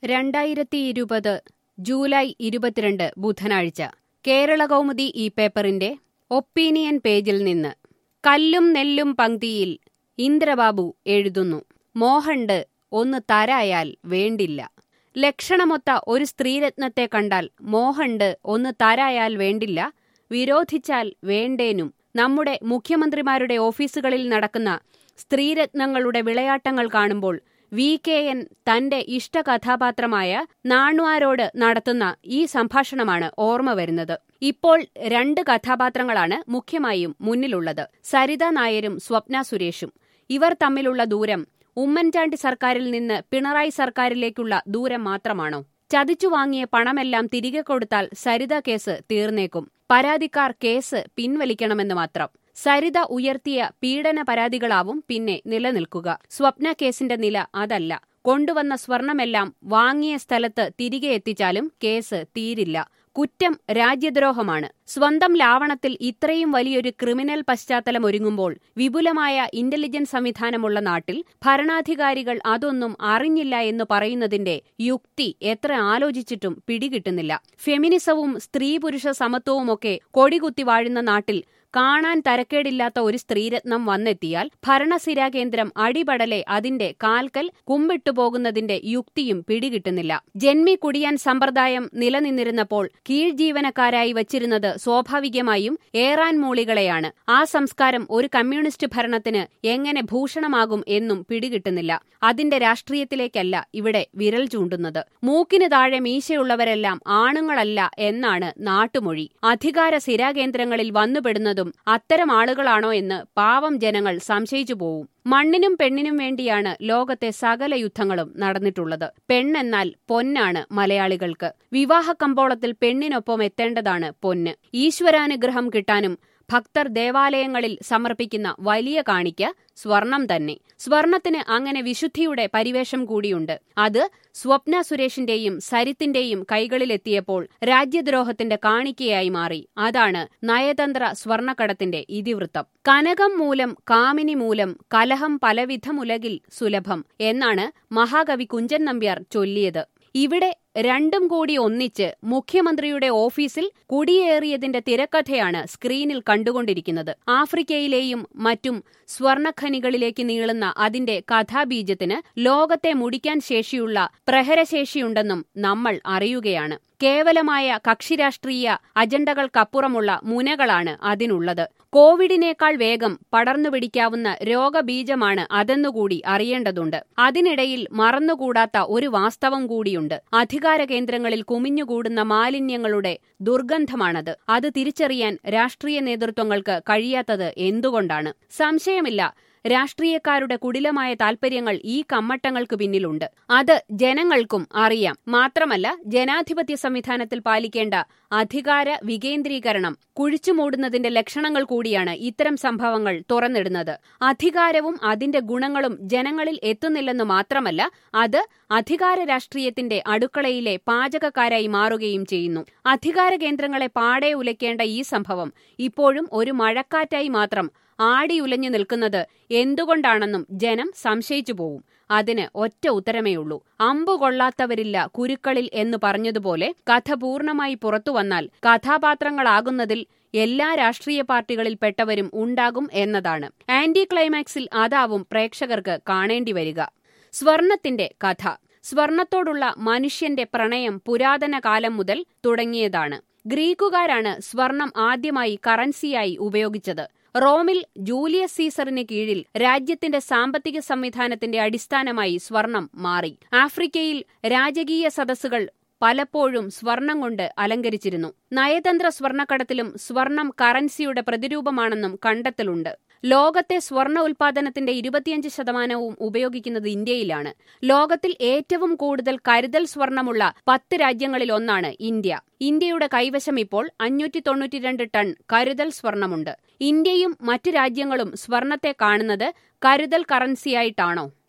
രണ്ടായിരത്തി ഇരുപത് ജൂലൈ ഇരുപത്തിരണ്ട് ബുധനാഴ്ച കേരളകൗമുദി ഈ പേപ്പറിന്റെ ഒപ്പീനിയൻ പേജിൽ നിന്ന് കല്ലും നെല്ലും പങ്ക്തിയിൽ ഇന്ദ്രബാബു എഴുതുന്നു മോഹണ്ട് ഒന്ന് തരായാൽ വേണ്ടില്ല ലക്ഷണമൊത്ത ഒരു സ്ത്രീരത്നത്തെ കണ്ടാൽ മോഹണ്ട് ഒന്ന് തരായാൽ വേണ്ടില്ല വിരോധിച്ചാൽ വേണ്ടേനും നമ്മുടെ മുഖ്യമന്ത്രിമാരുടെ ഓഫീസുകളിൽ നടക്കുന്ന സ്ത്രീരത്നങ്ങളുടെ വിളയാട്ടങ്ങൾ കാണുമ്പോൾ വി കെ എൻ തന്റെ ഇഷ്ടകഥാപാത്രമായ നാണ്വാരോട് നടത്തുന്ന ഈ സംഭാഷണമാണ് ഓർമ്മ വരുന്നത് ഇപ്പോൾ രണ്ട് കഥാപാത്രങ്ങളാണ് മുഖ്യമായും മുന്നിലുള്ളത് സരിത നായരും സ്വപ്ന സുരേഷും ഇവർ തമ്മിലുള്ള ദൂരം ഉമ്മൻചാണ്ടി സർക്കാരിൽ നിന്ന് പിണറായി സർക്കാരിലേക്കുള്ള ദൂരം മാത്രമാണോ ചതിച്ചു വാങ്ങിയ പണമെല്ലാം തിരികെ കൊടുത്താൽ സരിത കേസ് തീർന്നേക്കും പരാതിക്കാർ കേസ് പിൻവലിക്കണമെന്ന് മാത്രം സരിത ഉയർത്തിയ പീഡന പരാതികളാവും പിന്നെ നിലനിൽക്കുക സ്വപ്ന കേസിന്റെ നില അതല്ല കൊണ്ടുവന്ന സ്വർണമെല്ലാം വാങ്ങിയ സ്ഥലത്ത് തിരികെ എത്തിച്ചാലും കേസ് തീരില്ല കുറ്റം രാജ്യദ്രോഹമാണ് സ്വന്തം ലാവണത്തിൽ ഇത്രയും വലിയൊരു ക്രിമിനൽ പശ്ചാത്തലം ഒരുങ്ങുമ്പോൾ വിപുലമായ ഇന്റലിജൻസ് സംവിധാനമുള്ള നാട്ടിൽ ഭരണാധികാരികൾ അതൊന്നും അറിഞ്ഞില്ല എന്ന് പറയുന്നതിന്റെ യുക്തി എത്ര ആലോചിച്ചിട്ടും പിടികിട്ടുന്നില്ല ഫെമിനിസവും സ്ത്രീ പുരുഷ സമത്വവുമൊക്കെ കൊടികുത്തി വാഴുന്ന നാട്ടിൽ കാണാൻ തരക്കേടില്ലാത്ത ഒരു സ്ത്രീരത്നം വന്നെത്തിയാൽ ഭരണസിരാകേന്ദ്രം അടിപടലെ അതിന്റെ കാൽക്കൽ കുമ്പിട്ടു പോകുന്നതിന്റെ യുക്തിയും പിടികിട്ടുന്നില്ല ജന്മി കുടിയാൻ സമ്പ്രദായം നിലനിന്നിരുന്നപ്പോൾ കീഴ്ജീവനക്കാരായി വച്ചിരുന്നത് സ്വാഭാവികമായും ഏറാൻ മൂളികളെയാണ് ആ സംസ്കാരം ഒരു കമ്മ്യൂണിസ്റ്റ് ഭരണത്തിന് എങ്ങനെ ഭൂഷണമാകും എന്നും പിടികിട്ടുന്നില്ല അതിന്റെ രാഷ്ട്രീയത്തിലേക്കല്ല ഇവിടെ വിരൽ ചൂണ്ടുന്നത് മൂക്കിന് താഴെ മീശയുള്ളവരെല്ലാം ആണുങ്ങളല്ല എന്നാണ് നാട്ടുമൊഴി അധികാര സിരാകേന്ദ്രങ്ങളിൽ വന്നുപെടുന്നതും അത്തരം ആളുകളാണോ എന്ന് പാവം ജനങ്ങൾ സംശയിച്ചു പോവും മണ്ണിനും പെണ്ണിനും വേണ്ടിയാണ് ലോകത്തെ സകല യുദ്ധങ്ങളും നടന്നിട്ടുള്ളത് പെണ്ണെന്നാൽ പൊന്നാണ് മലയാളികൾക്ക് വിവാഹ കമ്പോളത്തിൽ പെണ്ണിനൊപ്പം എത്തേണ്ടതാണ് പൊന്ന് ഈശ്വരാനുഗ്രഹം കിട്ടാനും ഭക്തർ ദേവാലയങ്ങളിൽ സമർപ്പിക്കുന്ന വലിയ കാണിക്ക സ്വർണം തന്നെ സ്വർണത്തിന് അങ്ങനെ വിശുദ്ധിയുടെ പരിവേഷം കൂടിയുണ്ട് അത് സ്വപ്ന സുരേഷിന്റെയും സരിത്തിന്റെയും കൈകളിലെത്തിയപ്പോൾ രാജ്യദ്രോഹത്തിന്റെ കാണിക്കയായി മാറി അതാണ് നയതന്ത്ര സ്വർണക്കടത്തിന്റെ ഇതിവൃത്തം കനകം മൂലം കാമിനി മൂലം കലഹം പലവിധമുലകിൽ സുലഭം എന്നാണ് മഹാകവി കുഞ്ചൻ നമ്പ്യാർ ചൊല്ലിയത് ഇവിടെ രണ്ടും കൂടി ഒന്നിച്ച് മുഖ്യമന്ത്രിയുടെ ഓഫീസിൽ കുടിയേറിയതിന്റെ തിരക്കഥയാണ് സ്ക്രീനിൽ കണ്ടുകൊണ്ടിരിക്കുന്നത് ആഫ്രിക്കയിലെയും മറ്റും സ്വർണഖനികളിലേക്ക് നീളുന്ന അതിന്റെ കഥാബീജത്തിന് ലോകത്തെ മുടിക്കാൻ ശേഷിയുള്ള പ്രഹരശേഷിയുണ്ടെന്നും നമ്മൾ അറിയുകയാണ് കേവലമായ കക്ഷിരാഷ്ട്രീയ അജണ്ടകൾക്കപ്പുറമുള്ള മുനകളാണ് അതിനുള്ളത് കോവിഡിനേക്കാൾ വേഗം പടർന്നു പിടിക്കാവുന്ന രോഗബീജമാണ് അതെന്നുകൂടി അറിയേണ്ടതുണ്ട് അതിനിടയിൽ മറന്നുകൂടാത്ത ഒരു വാസ്തവം കൂടിയുണ്ട് അധികാര കേന്ദ്രങ്ങളിൽ കുമിഞ്ഞുകൂടുന്ന മാലിന്യങ്ങളുടെ ദുർഗന്ധമാണത് അത് തിരിച്ചറിയാൻ രാഷ്ട്രീയ നേതൃത്വങ്ങൾക്ക് കഴിയാത്തത് എന്തുകൊണ്ടാണ് സംശയമില്ല രാഷ്ട്രീയക്കാരുടെ കുടിലമായ താൽപര്യങ്ങൾ ഈ കമ്മട്ടങ്ങൾക്ക് പിന്നിലുണ്ട് അത് ജനങ്ങൾക്കും അറിയാം മാത്രമല്ല ജനാധിപത്യ സംവിധാനത്തിൽ പാലിക്കേണ്ട അധികാര വികേന്ദ്രീകരണം കുഴിച്ചുമൂടുന്നതിന്റെ ലക്ഷണങ്ങൾ കൂടിയാണ് ഇത്തരം സംഭവങ്ങൾ തുറന്നിടുന്നത് അധികാരവും അതിന്റെ ഗുണങ്ങളും ജനങ്ങളിൽ എത്തുന്നില്ലെന്ന് മാത്രമല്ല അത് അധികാര രാഷ്ട്രീയത്തിന്റെ അടുക്കളയിലെ പാചകക്കാരായി മാറുകയും ചെയ്യുന്നു അധികാര കേന്ദ്രങ്ങളെ പാടെ ഉലയ്ക്കേണ്ട ഈ സംഭവം ഇപ്പോഴും ഒരു മഴക്കാറ്റായി മാത്രം ആടിയുലഞ്ഞു നിൽക്കുന്നത് എന്തുകൊണ്ടാണെന്നും ജനം സംശയിച്ചു പോവും അതിന് ഒറ്റ ഉത്തരമേയുള്ളൂ അമ്പു കൊള്ളാത്തവരില്ല കുരുക്കളിൽ എന്ന് പറഞ്ഞതുപോലെ കഥ പൂർണ്ണമായി പുറത്തുവന്നാൽ കഥാപാത്രങ്ങളാകുന്നതിൽ എല്ലാ രാഷ്ട്രീയ പാർട്ടികളിൽപ്പെട്ടവരും ഉണ്ടാകും എന്നതാണ് ആന്റി ക്ലൈമാക്സിൽ അതാവും പ്രേക്ഷകർക്ക് കാണേണ്ടി വരിക സ്വർണത്തിന്റെ കഥ സ്വർണത്തോടുള്ള മനുഷ്യന്റെ പ്രണയം പുരാതന കാലം മുതൽ തുടങ്ങിയതാണ് ഗ്രീക്കുകാരാണ് സ്വർണം ആദ്യമായി കറൻസിയായി ഉപയോഗിച്ചത് റോമിൽ ജൂലിയസ് സീസറിന് കീഴിൽ രാജ്യത്തിന്റെ സാമ്പത്തിക സംവിധാനത്തിന്റെ അടിസ്ഥാനമായി സ്വർണം മാറി ആഫ്രിക്കയിൽ രാജകീയ സദസ്സുകൾ പലപ്പോഴും സ്വർണം കൊണ്ട് അലങ്കരിച്ചിരുന്നു നയതന്ത്ര സ്വർണക്കടത്തിലും സ്വർണം കറൻസിയുടെ പ്രതിരൂപമാണെന്നും കണ്ടെത്തലുണ്ട് ലോകത്തെ സ്വർണ ഉൽപാദനത്തിന്റെ ഇരുപത്തിയഞ്ച് ശതമാനവും ഉപയോഗിക്കുന്നത് ഇന്ത്യയിലാണ് ലോകത്തിൽ ഏറ്റവും കൂടുതൽ കരുതൽ സ്വർണമുള്ള പത്ത് രാജ്യങ്ങളിൽ ഒന്നാണ് ഇന്ത്യ ഇന്ത്യയുടെ കൈവശം ഇപ്പോൾ അഞ്ഞൂറ്റി തൊണ്ണൂറ്റിരണ്ട് ടൺ കരുതൽ സ്വർണമുണ്ട് ഇന്ത്യയും മറ്റ് രാജ്യങ്ങളും സ്വർണത്തെ കാണുന്നത് കരുതൽ കറൻസിയായിട്ടാണോ